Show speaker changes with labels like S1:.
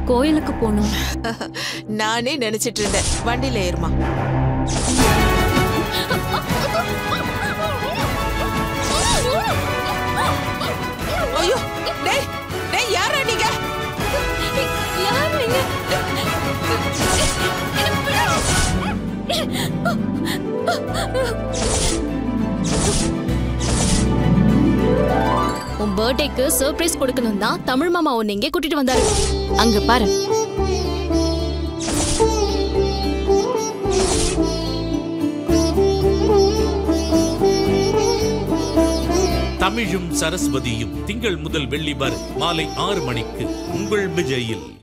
S1: கோயிலுக்கு போகணும்
S2: நானே நினைச்சிட்டு இருந்தேன் வண்டியில ஏறுமா ஐயோ டேய் டேய் யாரா நீங்க
S1: யார் நீங்க உன் பர்த்டேக்கு சர்ப்ரைஸ் கொடுக்கணும் தான் தமிழ் மாமா உன்னை இங்கே கூட்டிட்டு வந்தாரு அங்க பாரு
S3: தமிழும் சரஸ்வதியும் திங்கள் முதல் வெள்ளி வரை மாலை ஆறு மணிக்கு உங்கள் விஜயில்